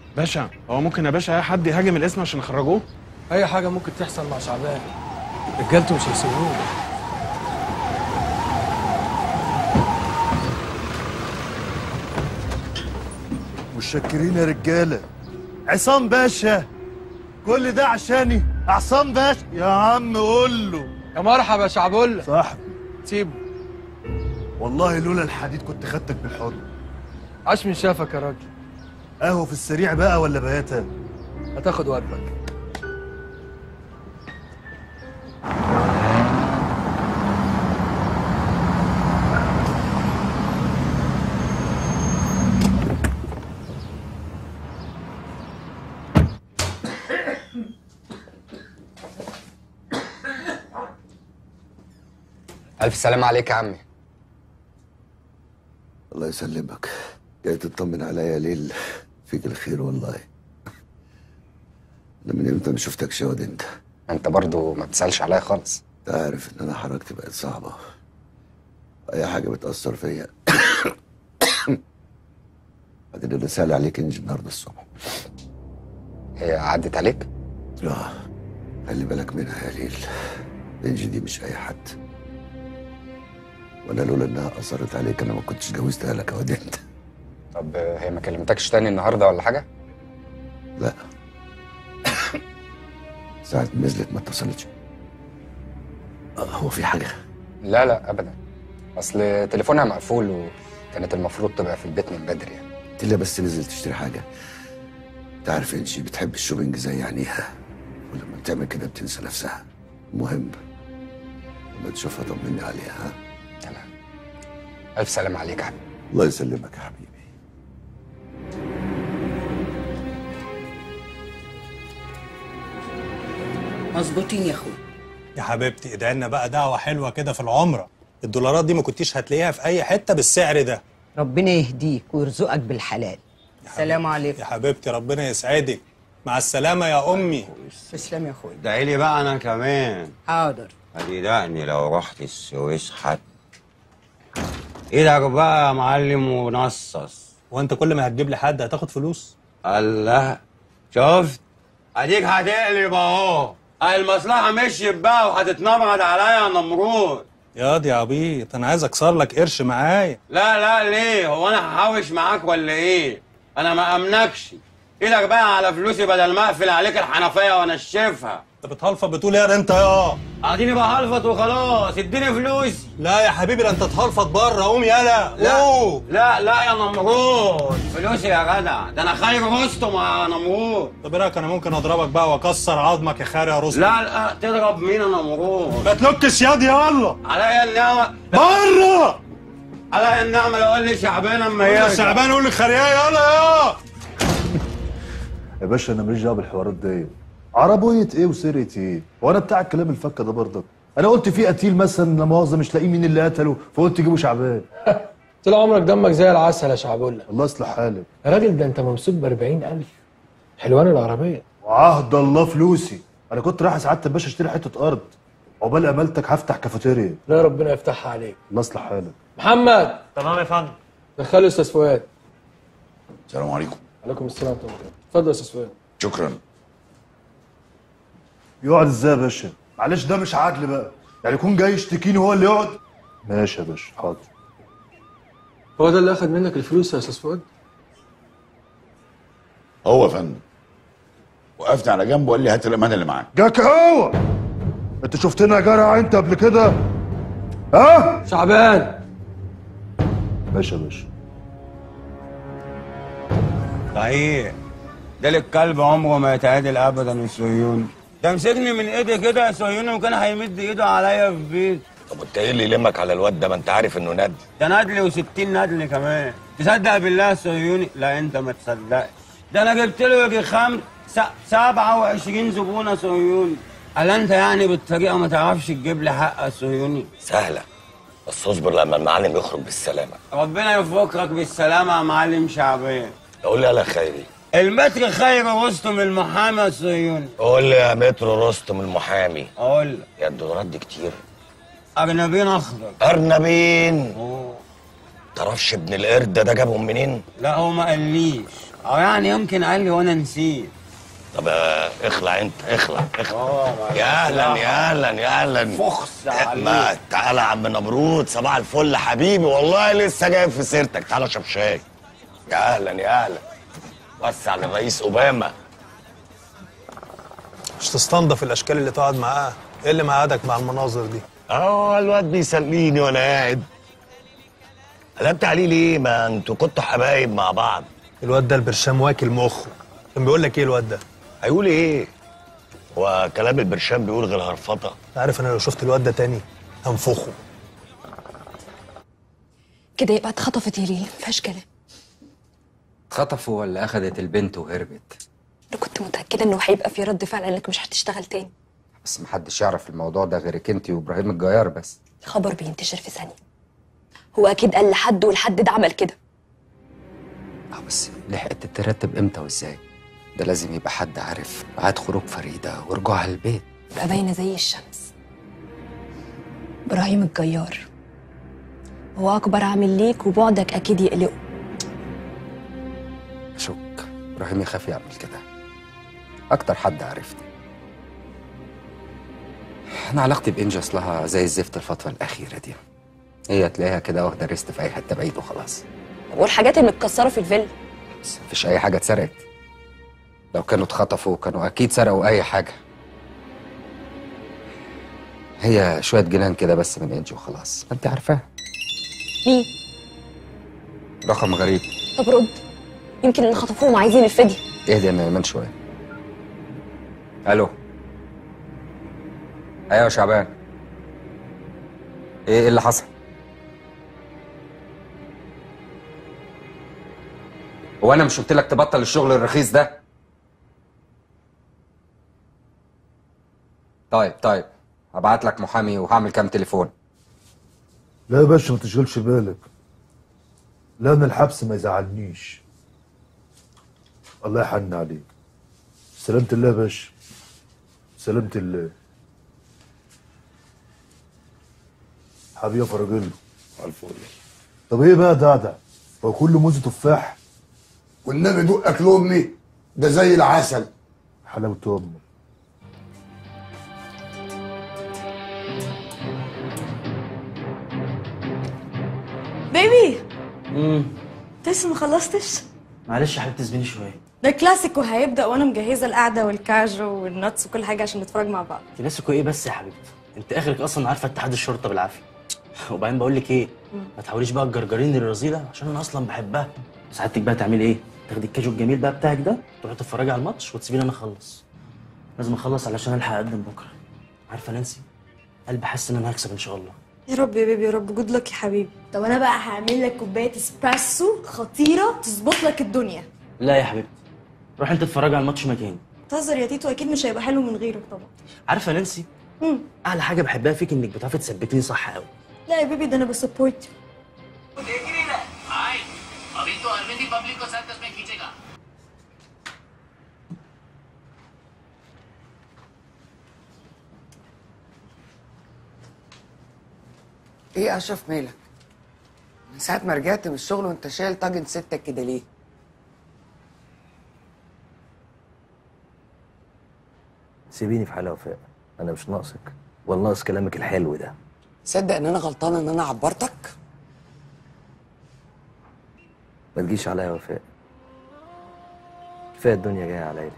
باشا هو ممكن يا باشا اي حد يهاجم الاسم عشان يخرجوه اي حاجه ممكن تحصل مع شعبان رجالته مش هيسيبوه متشكرين يا رجاله عصام باشا كل ده عشاني عصام باشا يا عم قول له يا مرحبا يا شعبولة صاحبي سيبه والله لولا الحديد كنت خدتك بالحضن عاش من شافك يا راجل قهوه في السريع بقى ولا بياتا هتاخد واجبك ألف سلام عليك يا عمي الله يسلمك جاي تطمن عليا يا ليل فيك الخير والله انا من امتى ما شفتكش يا واد انت أنت برضو ما بتسألش عليا خالص انت عارف ان انا حركتي بقت صعبه اي حاجه بتاثر فيا بعدين انا سالي عليك انجي النهارده الصبح هي عدت عليك اه خلي بالك منها يا ليل انجي دي مش اي حد وانا لولا انها اثرت عليك انا ما كنتش جوزتها لك يا واد انت طب هي ما كلمتكش تاني النهارده ولا حاجة لا ساعة ما نزلت ما اتصلتش آه، هو في حاجة لا لا أبدا أصل تليفونها مقفول وكانت المفروض تبقى في البيت من بدري يعني قلت لها بس نزل تشتري حاجة انت عارف انشي بتحب الشوبينج زي عينيها ولما بتعمل كده بتنسى نفسها المهم لما تشوفها طمني عليها ها تمام ألف سلام عليك يا حبيبي الله يسلمك يا حبيبي مظبوطين يا اخويا يا حبيبتي ادعي لنا بقى دعوه حلوه كده في العمره الدولارات دي ما كنتيش هتلاقيها في اي حته بالسعر ده ربنا يهديك ويرزقك بالحلال السلام عليكم يا حبيبتي ربنا يسعدك مع السلامه يا امي تسلم يا اخويا ادعي لي بقى انا كمان حاضر هتدقني لو رحت السويس حتى ايدك بقى يا معلم ونصص وانت كل ما هتجيب لي حد هتاخد فلوس الله شفت اديك هتقلب اهو المصلحه مشيت بقى وهتتنمرد عليا يا نمرود ياض يا عبيط انا عايز اكسر لك قرش معايا لا لا ليه هو انا هحوش معاك ولا ايه انا ما امنكش ايدك بقى على فلوسي بدل ما اقفل عليك الحنفيه وانشفها انت بتهلفط بتقول ايه يا انت يا اديني بهلفط وخلاص اديني فلوسي لا يا حبيبي ده انت تهلفط بره قوم يلا لا قوم. لا لا يا نمرود فلوسي يا جدع ده انا خير رستم يا نمرود طب ايه رايك انا ممكن اضربك بقى واكسر عظمك يا خاري يا رستم لا لا تضرب مين يا نمرود ما تلكش ياض يلا عليا النعمه بره عليا النعمه لو قال لي شعبان اما يا يرجع شعبان قول لي خرياه يلا يا يا باشا انا ماليش دعوه بالحوارات دي عربيه ايه وسرقه ايه وانا بتاع الكلام الفكه ده برضك انا قلت في قتيل مثلا لا مؤاخذه مش لاقي مين اللي قتله فقلت جيبوا شعبان طول عمرك دمك زي العسل يا شعبولة الله يصلح حالك يا راجل ده انت ممسوك ب 40000 حلوان العربيه وعهد الله فلوسي انا كنت رايح سعاده الباشا اشتري حته ارض عقبال امالتك هفتح كافيتيريا لا ربنا يفتحها عليك الله يصلح حالك محمد تمام يا فندم دخله استاذ فؤاد السلام عليكم عليكم السلام ورحمه الله اتفضل يا استاذ فؤاد شكرا يقعد ازاي يا باشا معلش ده مش عدل بقى يعني يكون جاي يشتكيني هو اللي يقعد ماشي يا باشا حاضر هو ده اللي اخد منك الفلوس يا استاذ فؤاد هو يا فندم وقفت على جنبه وقال لي هات الامانه اللي معاك جاك هو انت شفتنا يا جرع انت قبل كده ها شعبان باشا باشا صحيح ده الكلب عمره ما يتعادل ابدا الصهيوني ده مسكني من ايدي كده يا صهيوني وكان هيمد ايده عليا في بيت طب انت ايه اللي يلمك على الواد ده ما انت عارف انه ندل ده ندل و60 ندل كمان تصدق بالله يا صهيوني لا انت ما تصدقش ده انا جبت له يجي خمس س- 27 زبونه صهيوني قال انت يعني بالطريقه ما تعرفش تجيب لي حق يا صهيوني سهله بس اصبر لما المعلم يخرج بالسلامه ربنا يفكرك بالسلامه يا معلم شعبان قول لي يا خيري المتر خير رستم المحامي يا صهيوني قول لي يا مترو رستم المحامي اقول لك يا الدولارات دي كتير ارنبين اخضر ارنبين أوه. تعرفش ابن القرد ده جابهم منين لا هو ما قاليش او يعني يمكن قال لي وانا نسيت طب آه، اخلع انت اخلع اخلع اه يا اهلا يا اهلا يا اهلا فخس ما عليك تعالى يا عم نمرود صباح الفل حبيبي والله لسه جاي في سيرتك تعالى اشرب شاي يا اهلا يا اهلا وسع للرئيس اوباما مش تستنضف الاشكال اللي تقعد معاها ايه اللي مقعدك مع المناظر دي اه الواد بيسليني وانا قاعد قلبت عليه ليه ما انتوا كنتوا حبايب مع بعض الواد ده البرشام واكل مخه كان بيقول لك ايه الواد ده هيقول ايه هو كلام البرشام بيقول غير هرفطه انت عارف انا لو شفت الواد ده تاني هنفخه كده يبقى اتخطفت يا ليلى مفيهاش كلام اتخطفوا ولا اخدت البنت وهربت انا كنت متاكده انه هيبقى في رد فعل انك مش هتشتغل تاني بس محدش يعرف الموضوع ده غيرك انت وابراهيم الجيار بس الخبر بينتشر في ثانيه هو اكيد قال لحد والحد ده عمل كده اه بس لحقت ترتب امتى وازاي ده لازم يبقى حد عارف ميعاد خروج فريده ورجوعها البيت تبقى باينه زي الشمس ابراهيم الجيار هو اكبر عامل ليك وبعدك اكيد يقلقه اشك ابراهيم يخاف يعمل كده اكتر حد عرفني انا علاقتي بانجي اصلها زي الزفت الفتره الاخيره دي هي تلاقيها كده واخده ريست في اي حته بعيد وخلاص والحاجات اللي متكسره في الفيلا بس مفيش اي حاجه اتسرقت لو كانوا اتخطفوا كانوا اكيد سرقوا اي حاجه هي شويه جنان كده بس من انجي وخلاص ما انت عارفاها مين رقم غريب طب رد يمكن اللي خطفوهم عايزين الفدية اهدي يا ايمان شويه الو ايوه يا شعبان ايه إيه اللي حصل هو انا مش قلت لك تبطل الشغل الرخيص ده طيب طيب هبعت لك محامي وهعمل كام تليفون لا يا باشا ما تشغلش بالك لا انا الحبس ما يزعلنيش الله يحن عليك سلامة الله يا باشا سلامة الله حبيبي فرجله الفل طب ايه بقى دعدع هو كل موز تفاح والنبي دوق اكل امي ده زي العسل حلاوة امه بيبي امم انت لسه ما خلصتش معلش يا حبيبتي اسبيني شويه ده كلاسيكو هيبدا وانا مجهزه القعده والكاجو والنتس وكل حاجه عشان نتفرج مع بعض كلاسيكو ايه بس يا حبيبتي انت اخرك اصلا عارفه اتحاد الشرطه بالعافيه وبعدين بقول لك ايه ما تحاوليش بقى تجرجريني الرذيله عشان انا اصلا بحبها سعادتك بقى تعملي ايه تاخدي الكاجو الجميل بقى بتاعك ده تروحي تتفرجي على الماتش وتسيبيني انا اخلص لازم اخلص علشان الحق اقدم بكره عارفه نانسي قلبي حاسس ان انا هكسب ان شاء الله يا رب يا بيبي يا رب جود لك يا حبيبي طب انا بقى هعمل لك كوبايه اسبريسو خطيره تظبط لك الدنيا لا يا حبيبتي روحي انت اتفرجي على الماتش مكاني تهزر يا تيتو اكيد مش هيبقى حلو من غيرك طبعا عارفه نانسي مم. اعلى حاجه بحبها فيك انك بتعرفي تثبتيني صح قوي لا يا بيبي ده انا بسبورت अभी तो अरविंद ही पब्लिक को सर्कस में खींचेगा ايه يا اشرف مالك من ساعه ما رجعت من الشغل وانت شايل طاجن ستك كده ليه سيبيني في حالي يا وفاء انا مش ناقصك ولا ناقص كلامك الحلو ده تصدق ان انا غلطانه ان انا عبرتك ما تجيش عليا يا وفاء كفايه الدنيا جايه عليا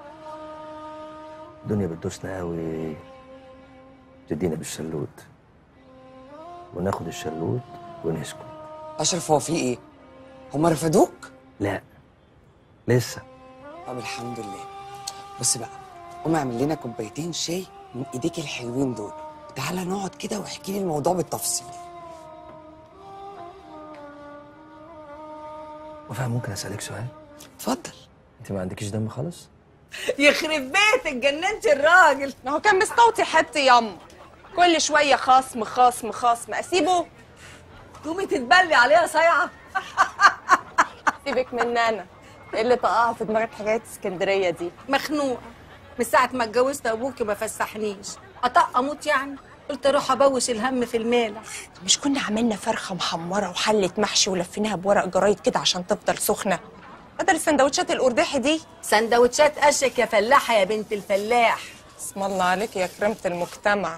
الدنيا بتدوسنا قوي تدينا بالشلوت وناخد الشلوت ونسكت اشرف هو في ايه هما رفضوك لا لسه طب الحمد لله بص بقى قوم اعمل لنا كوبايتين شاي من ايديك الحلوين دول تعالى نقعد كده واحكي لي الموضوع بالتفصيل وفاء ممكن اسالك سؤال اتفضل انت ما عندكيش دم خالص يخرب بيتك جننت الراجل ما هو كان مستوطي حتى يما كل شويه خصم خصم خصم اسيبه تقومي تتبلي عليها صايعه سيبك من انا ايه اللي طقعها في دماغك حكايه اسكندريه دي مخنوقه من ساعه ما اتجوزت ابوكي ما فسحنيش اطق اموت يعني قلت اروح ابوس الهم في المالح مش كنا عملنا فرخه محمره وحله محشي ولفيناها بورق جرايد كده عشان تفضل سخنه بدل السندوتشات القرداحي دي سندوتشات قشك يا فلاحه يا بنت الفلاح اسم الله عليك يا كريمة المجتمع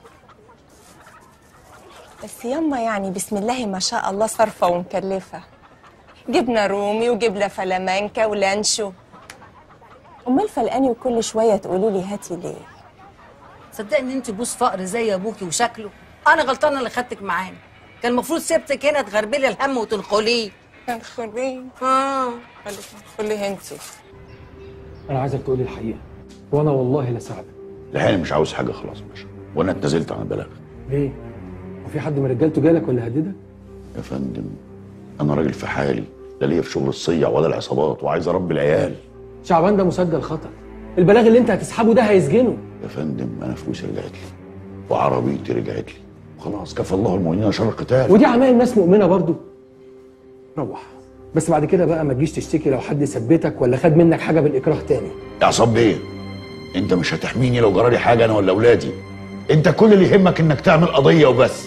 بس يما يعني بسم الله ما شاء الله صارفة ومكلفة جبنة رومي وجبنة فلامانكا ولانشو أمال فلقاني وكل شوية تقولي لي هاتي ليه صدقني ان انت بوس فقر زي ابوكي وشكله انا غلطانه اللي خدتك معانا كان المفروض سيبتك هنا تغربلي الهم وتنقليه تنخليه اه خليك تنخليه انتي انا عايزك تقولي الحقيقه وانا والله لساعدك الحقيقة مش عاوز حاجة خلاص يا باشا وانا اتنازلت عن البلاغ ليه؟ وفي حد من رجالته جالك ولا هددك؟ يا فندم انا راجل في حالي لا ليا في شغل الصيع ولا العصابات وعايز اربي العيال شعبان ده مسجل خطر البلاغ اللي انت هتسحبه ده هيسجنه يا فندم انا فلوسي رجعت لي وعربيتي رجعت لي وخلاص كفى الله المؤمنين شر القتال ودي عمايل ناس مؤمنه برضو روح بس بعد كده بقى ما تجيش تشتكي لو حد ثبتك ولا خد منك حاجه بالاكراه تاني يا عصام بيه انت مش هتحميني لو جرالي حاجه انا ولا اولادي انت كل اللي يهمك انك تعمل قضيه وبس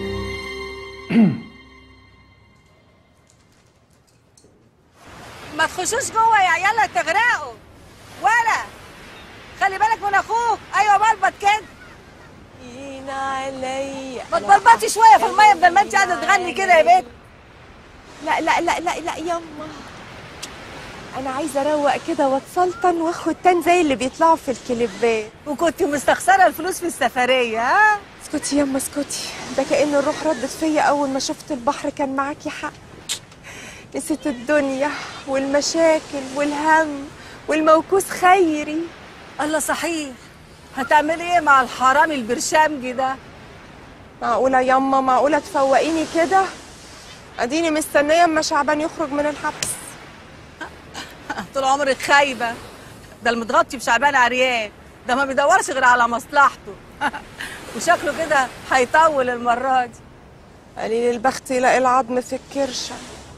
ما تخشوش جوه يا عيال تغرقوا ولا خلي بالك من اخوك ايوه بلبط كده ينا عليا ما تبلبطي شويه في الميه بدل ما انت قاعده تغني كده يا بنت لا لا لا لا لا يما انا عايزه اروق كده واتسلطن واخد تان زي اللي بيطلعوا في الكليبات وكنت مستخسره الفلوس في السفريه ها اسكتي يما اسكتي ده كأن الروح ردت فيا اول ما شفت البحر كان معاكي حق نسيت الدنيا والمشاكل والهم والموكوس خيري الله صحيح هتعملي ايه مع الحرامي البرشامجي ده معقولة يما معقولة تفوقيني كده اديني مستنية اما شعبان يخرج من الحبس طول عمرك خايبه ده المتغطي بشعبان عريان ده ما بيدورش غير على مصلحته وشكله كده هيطول المره دي قليل البخت يلاقي العظم في الكرشة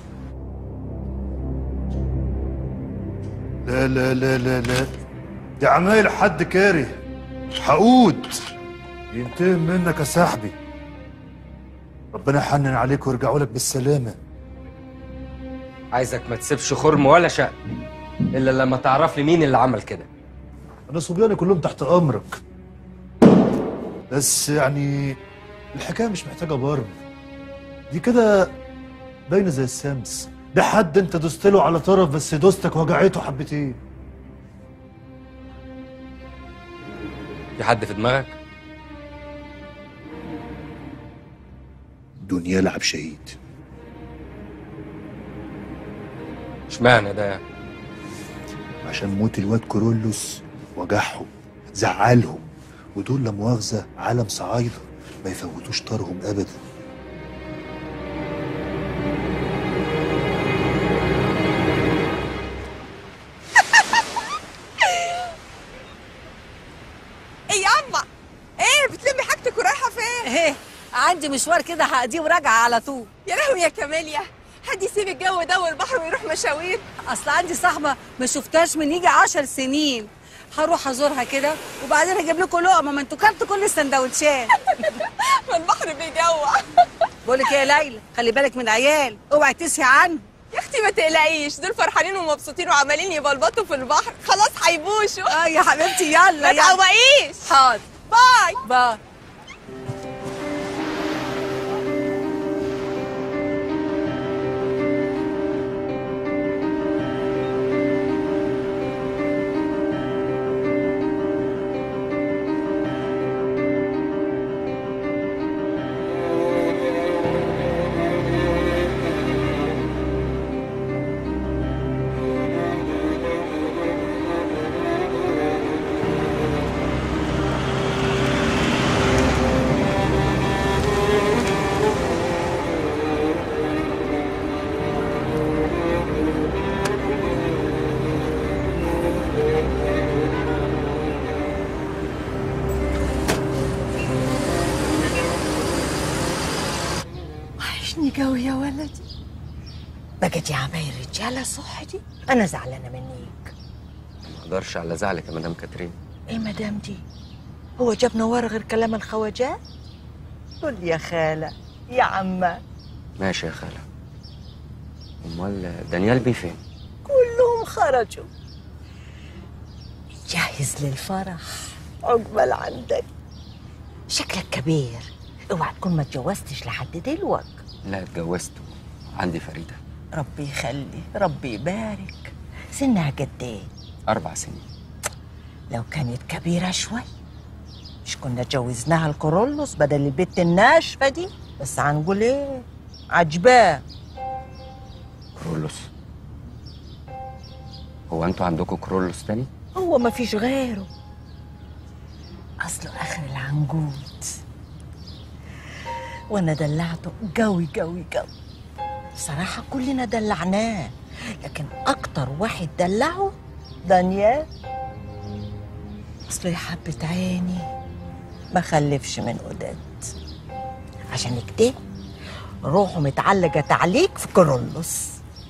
لا لا لا لا لا دي عمايل حد كاره حقود ينتقم منك يا صاحبي ربنا يحنن عليك ويرجعوا لك بالسلامة عايزك ما تسيبش خرم ولا شق الا لما تعرف لي مين اللي عمل كده أنا صبياني كلهم تحت أمرك بس يعني الحكاية مش محتاجة برم دي كده باينة زي السمس ده حد انت دوست له على طرف بس دوستك وجعته حبتين في حد في دماغك دنيا لعب شهيد اشمعنى ده يعني عشان موت الواد كورولوس وجعهم زعلهم ودول لا مؤاخذة عالم صعايدة ما يفوتوش طارهم أبدا ايه ياما ايه بتلمي حاجتك ورايحة فين؟ ايه عندي مشوار كده هقضيه وراجعه على طول يا لهوي يا كاميليا حد يسيب الجو ده والبحر ويروح مشاوير اصل عندي صاحبه ما شفتهاش من يجي عشر سنين هروح ازورها كده وبعدين اجيب لكم لقمه ما انتوا كلتوا كل السندوتشات ما البحر بيجوع بقول لك ايه يا ليلى خلي بالك من العيال اوعي تسهي عنهم يا اختي ما تقلقيش دول فرحانين ومبسوطين وعمالين يبلبطوا في البحر خلاص هيبوشوا اه يا حبيبتي يلا ما يلا. تعوقيش حاضر باي باي وحشني قوي يا ولدي بقت يا عماير رجاله صح دي انا زعلانه منيك ما اقدرش على زعلك يا مدام كاترين ايه مدام دي هو جاب نوار غير كلام الخواجات قول يا خاله يا عمه ماشي يا خاله امال دانيال بيه فين خرجوا جاهز للفرح عقبال عندك شكلك كبير اوعى تكون ما اتجوزتش لحد دلوقتي لا اتجوزت عندي فريدة ربي يخلي ربي يبارك سنها قد ايه أربع سنين لو كانت كبيرة شوي مش كنا جوزناها الكورولوس بدل البت الناشفة دي بس هنقول ايه عجباه كرولوس هو انتوا عندكم كرولوس تاني؟ هو ما فيش غيره اصله اخر العنقود وانا دلعته قوي قوي قوي صراحة كلنا دلعناه لكن اكتر واحد دلعه دانيال اصله يا حبة عيني ما خلفش من قداد عشان كده روحه متعلقة تعليق في كورولوس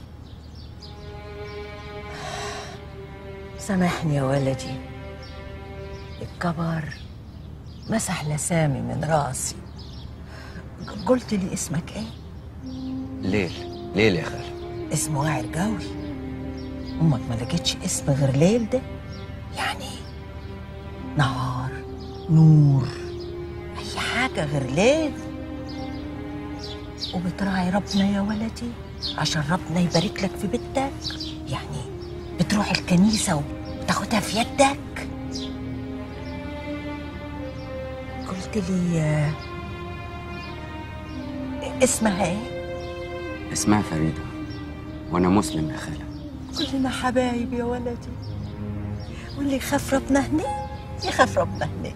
سامحني يا ولدي الكبر مسح لسامي من راسي قلت لي اسمك ايه؟ ليل ليل يا خالة اسمه واعر قوي امك ما لقيتش اسم غير ليل ده يعني نهار نور اي حاجه غير ليل وبتراعي ربنا يا ولدي عشان ربنا يبارك لك في بيتك يعني بتروح الكنيسه وتاخدها في يدك قلت لي آه، اسمها ايه اسمها فريدة وأنا مسلم يا خالة كلنا حبايب يا ولدي واللي يخاف ربنا هنا يخاف ربنا هنا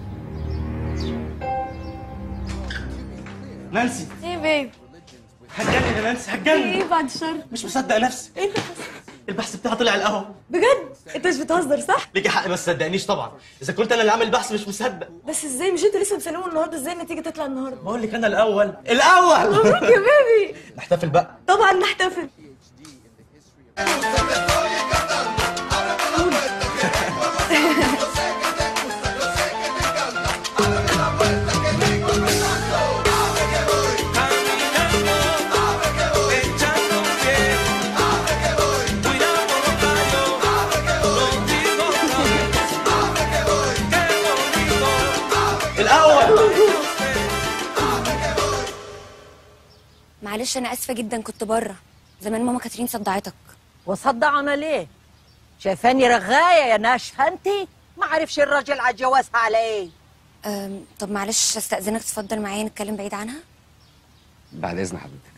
نانسي ايه بيبي هتجنن يا نانسي هتجنن ايه بعد الشر مش مصدق نفسي ايه اللي حصل البحث بتاعي طلع الاول بجد انت مش بتهزر صح ليكي حق بس صدقنيش طبعا اذا كنت انا اللي عامل البحث مش مصدق بس ازاي مش انت لسه مسلمه النهارده ازاي النتيجه تطلع النهارده بقول لك انا الاول الاول مبروك يا بيبي نحتفل بقى طبعا نحتفل الاول معلش انا اسفه جدا كنت بره زمان ماما كاترين صدعتك وصدعنا ليه شايفاني رغايه يا ناشفه انت ما عرفش الراجل على جوازها على ايه أم، طب معلش استاذنك تفضل معايا نتكلم بعيد عنها بعد إذن حضرتك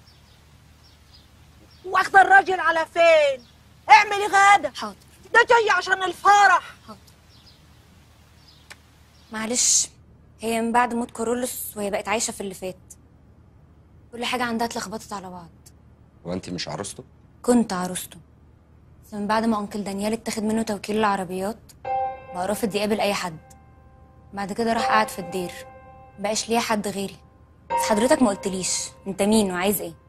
واخده الراجل على فين اعملي غدا حاضر ده جاي عشان الفرح معلش هي من بعد موت كورولوس وهي بقت عايشه في اللي فات كل حاجه عندها اتلخبطت على بعض وأنت مش عروسته؟ كنت عروسته بس من بعد ما انكل دانيال اتاخد منه توكيل العربيات بقى رافض يقابل اي حد بعد كده راح قعد في الدير مبقاش ليا حد غيري بس حضرتك ما قلتليش انت مين وعايز ايه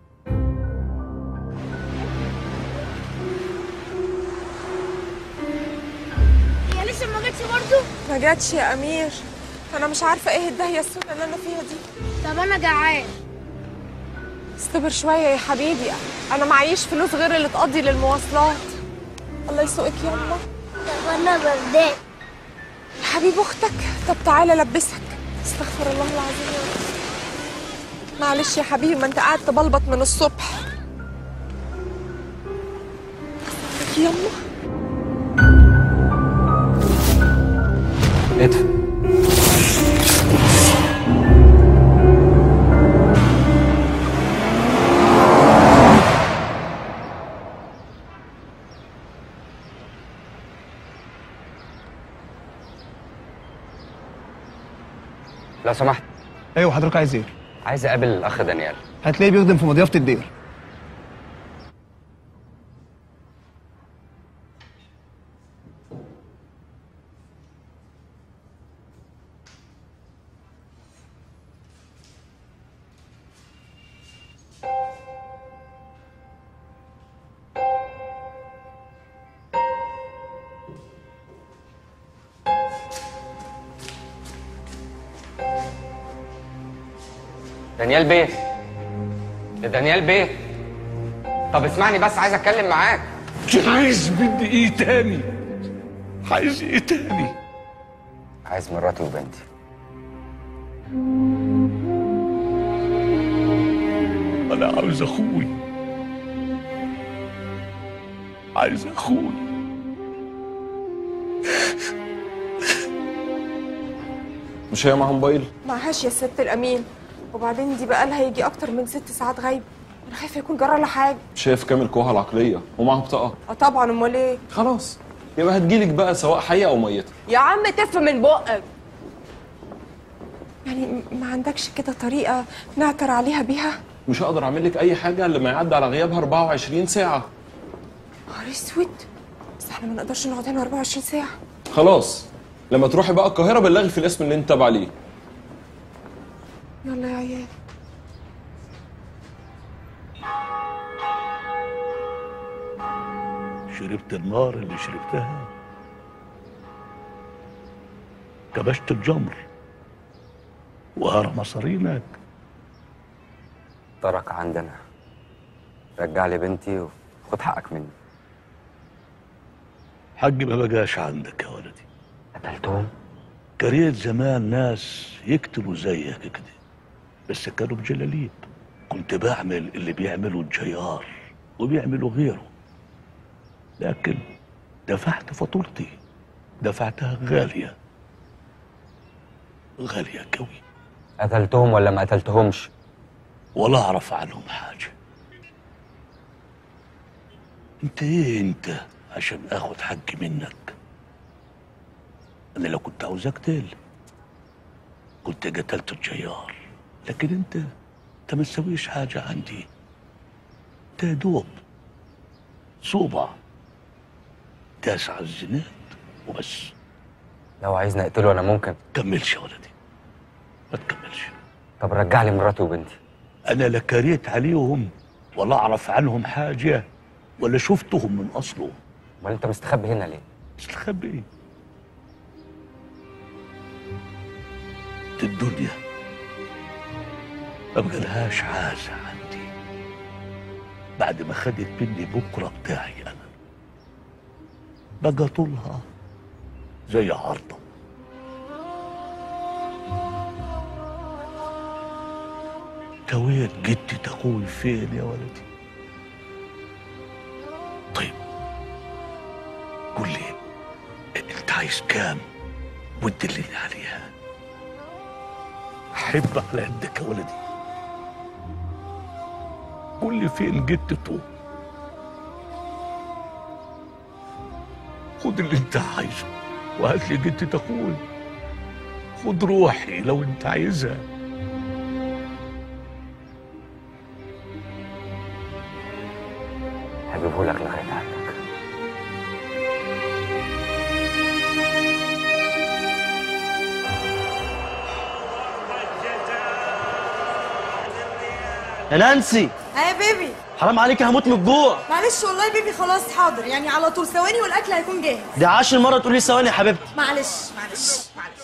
هي لسه ما جاتش برضه ما جاتش يا امير انا مش عارفه ايه الدهيه السوداء اللي انا فيها دي طب انا جعان استبر شويه يا حبيبي انا معيش فلوس غير اللي تقضي للمواصلات الله يسوقك يا الله طب انا بردان يا حبيب اختك طب تعالى لبسك استغفر الله العظيم يا رب معلش يا حبيبي ما انت قاعد تبلبط من الصبح يلا ادفع لو سمحت ايوه حضرتك عايز ايه؟ عايز اقابل الاخ دانيال هتلاقيه بيخدم في مضيافه الدير دانيال بيه يا دانيال بيه طب اسمعني بس عايز اتكلم معاك عايز مني ايه تاني عايز ايه تاني عايز مراتي وبنتي انا عاوز اخوي عايز اخوي مش هي معاها موبايل معهاش يا ست الامين وبعدين دي بقى لها يجي اكتر من ست ساعات غايبه انا خايفه يكون جرى لها حاجه مش هي في كامل قواها العقليه ومعاها بطاقه اه طبعا امال ايه خلاص يبقى هتجيلك بقى سواء حيه او ميته يا عم تف من بقك يعني م- ما عندكش كده طريقه نعتر عليها بيها مش هقدر اعمل لك اي حاجه الا لما يعدي على غيابها 24 ساعه نهار اسود بس احنا ما نقدرش نقعد هنا 24 ساعه خلاص لما تروحي بقى القاهره بلغي في الاسم اللي انت تابع ليه يلا يا عيال شربت النار اللي شربتها كبشت الجمر وهرى مصارينك ترك عندنا رجع لي بنتي وخد حقك مني حقي ما بقاش عندك يا ولدي قتلتهم كريت زمان ناس يقتلوا زيك كده بس كانوا بجلاليب كنت بعمل اللي بيعمله الجيار وبيعملوا غيره لكن دفعت فاتورتي دفعتها غالية غالية قوي قتلتهم ولا ما قتلتهمش ولا أعرف عنهم حاجة أنت إيه أنت عشان آخد حقي منك أنا لو كنت عاوز أقتل كنت قتلت الجيار لكن أنت أنت ما تسويش حاجة عندي أنت يا دوب صوبع داس على الزناد وبس لو عايز نقتله انا ممكن كملش يا ولدي ما تكملش طب رجع لي مراتي وبنتي انا لا كريت عليهم ولا اعرف عنهم حاجه ولا شفتهم من اصله امال انت مستخبي هنا ليه مستخبي ايه دي الدنيا ما بقالهاش عازة عندي بعد ما خدت مني بكرة بتاعي أنا بقى طولها زي عرضة تويت جدتي تقول فين يا ولدي طيب قول لي انت عايز كام وتدلني عليها احب على قدك يا ولدي قول لي فين جدته خد اللي انت عايزه وهات لي جدة اخوي خد روحي لو انت عايزها هجيبه لك لغايه عندك يا نانسي ها يا بيبي حرام عليك هموت من الجوع معلش والله يا بيبي خلاص حاضر يعني على طول ثواني والاكل هيكون جاهز دي عاشر مره تقول لي ثواني يا حبيبتي معلش معلش معلش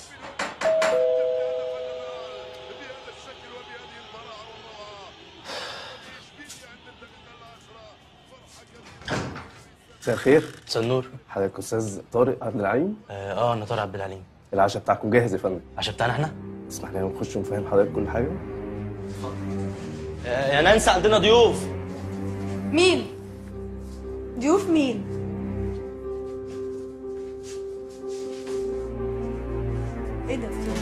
مساء الخير مساء النور حضرتك استاذ طارق عبد العليم اه آه، انا طارق عبد العليم العشاء بتاعكم جاهز يا فندم العشاء بتاعنا احنا تسمح لنا نخش ونفهم حضرتك كل حاجه آه، يا نانسي عندنا ضيوف مين ضيوف مين ايه ده في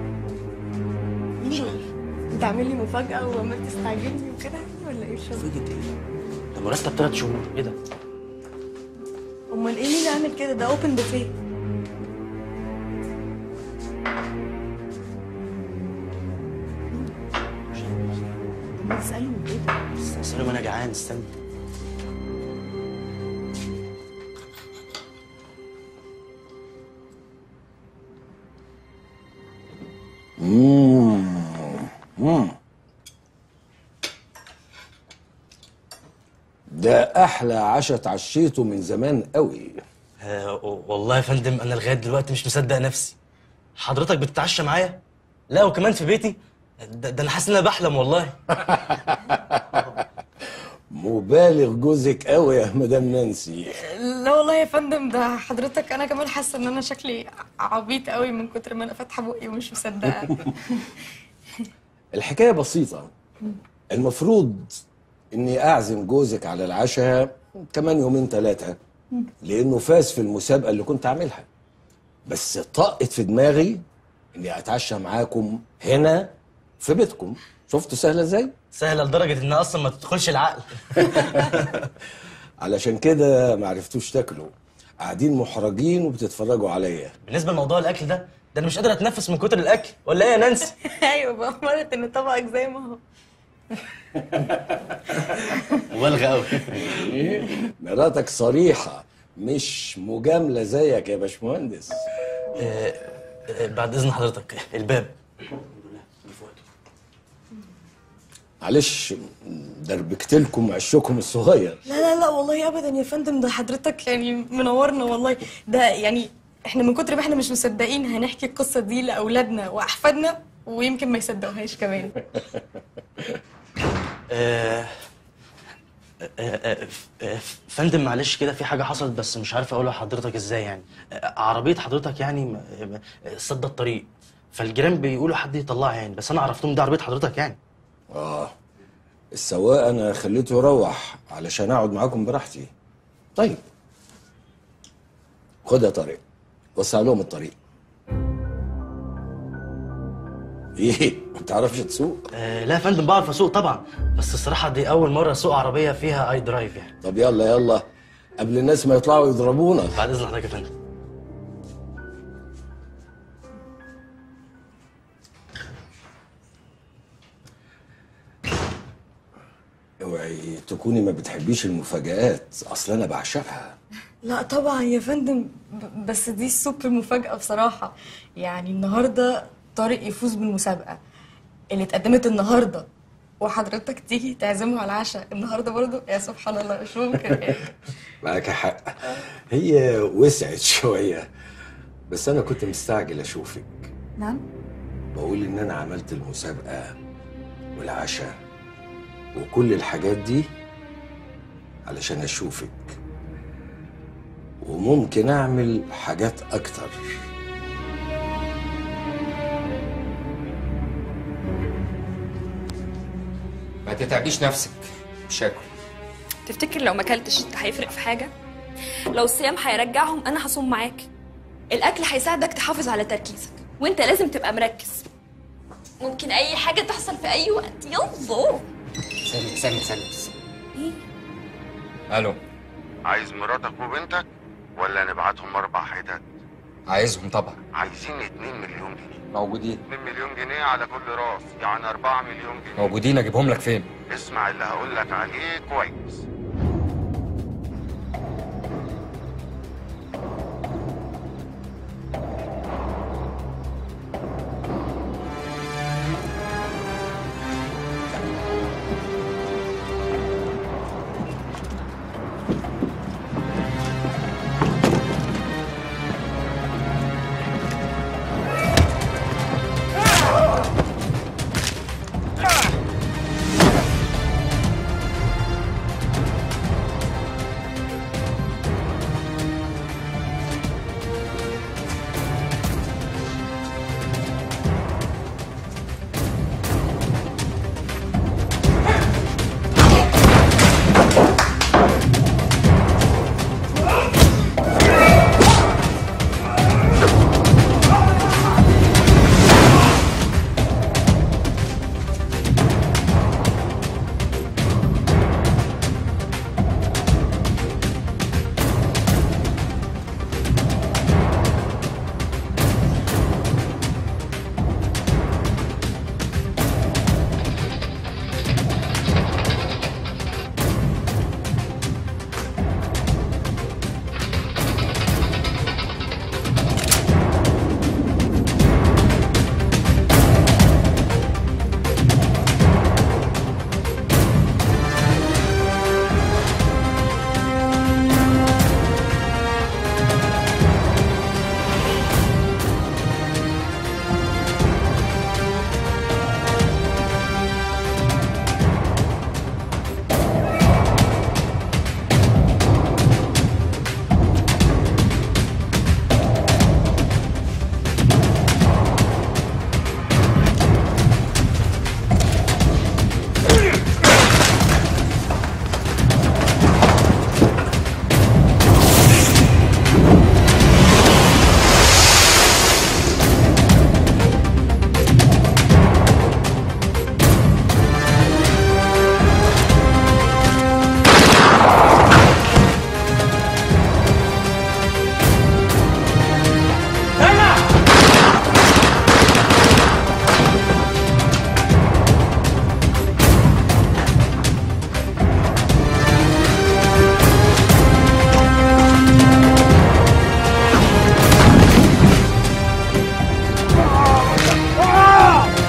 مين انت عامل لي مفاجأة وعمال تستعجلني وكده يعني ولا ايه مش فاهمة؟ مفاجأة ايه؟ ده مرتب ثلاث شهور ايه ده؟ امال ايه مين عامل كده ده اوبن بوفيه اسألهم ايه ده استنى انا جعان استنى مم. مم. ده احلى عشاء اتعشيته من زمان قوي آه والله يا فندم انا لغايه دلوقتي مش مصدق نفسي حضرتك بتتعشى معايا لا وكمان في بيتي ده, ده انا حاسس ان انا بحلم والله مبالغ جوزك قوي يا مدام نانسي لا والله يا فندم ده حضرتك انا كمان حاسه ان انا شكلي عبيط قوي من كتر ما انا فاتحه بقي ومش مصدقه الحكايه بسيطه المفروض اني اعزم جوزك على العشاء كمان يومين ثلاثه لانه فاز في المسابقه اللي كنت عاملها بس طقت في دماغي اني اتعشى معاكم هنا في بيتكم شفتوا سهله ازاي سهله لدرجه انها اصلا ما تدخلش العقل علشان كده ما عرفتوش تاكلوا قاعدين محرجين وبتتفرجوا عليا بالنسبه لموضوع الاكل ده ده انا مش قادر اتنفس من كتر الاكل ولا ايه يا نانسي ايوه بقى مرت ان طبقك زي ما هو مبالغه قوي مراتك صريحه مش مجامله زيك يا باشمهندس بعد اذن حضرتك الباب معلش دربكت لكم عشكم الصغير لا لا لا والله ابدا يا فندم ده حضرتك يعني منورنا والله ده يعني احنا من كتر ما احنا مش مصدقين هنحكي القصه دي لاولادنا واحفادنا ويمكن ما يصدقوهاش كمان آه، آه، آه، آه، فندم معلش كده في حاجه حصلت بس مش عارف اقولها لحضرتك ازاي يعني آه، عربيه حضرتك يعني م- م- سد الطريق فالجيران بيقولوا حد يطلعها يعني بس انا عرفتهم دي عربيه حضرتك يعني اه السواق انا خليته يروح علشان اقعد معاكم براحتي طيب خد يا طارق وسع لهم الطريق ايه ما بتعرفش تسوق آه لا يا فندم بعرف اسوق طبعا بس الصراحه دي اول مره اسوق عربيه فيها اي درايف يعني طب يلا يلا قبل الناس ما يطلعوا يضربونا بعد اذن حضرتك يا فندم اوعي تكوني ما بتحبيش المفاجآت اصل انا بعشقها لا طبعا يا فندم ب- بس دي السوبر مفاجأة بصراحة يعني النهاردة طارق يفوز بالمسابقة اللي اتقدمت النهاردة وحضرتك تيجي تعزمه على العشاء النهاردة برضو يا سبحان الله مش ممكن يعني. معاك حق هي وسعت شويه بس انا كنت مستعجل اشوفك نعم بقول ان انا عملت المسابقه والعشاء وكل الحاجات دي علشان اشوفك وممكن اعمل حاجات اكتر ما تتعبيش نفسك مش هاكل تفتكر لو ما اكلتش ده هيفرق في حاجه لو الصيام هيرجعهم انا هصوم معاك الاكل هيساعدك تحافظ على تركيزك وانت لازم تبقى مركز ممكن اي حاجه تحصل في اي وقت يلا سلم سلم سلم ايه الو عايز مراتك وبنتك ولا نبعتهم اربع حتت عايزهم طبعا عايزين 2 مليون جنيه موجودين 2 مليون جنيه على كل راس يعني 4 مليون جنيه موجودين اجيبهم لك فين اسمع اللي هقول لك عليه كويس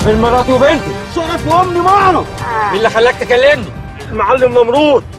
فين مراتي وبنتي؟ شرف وامي معنا مين اللي خلاك تكلمني؟ المعلم نمرود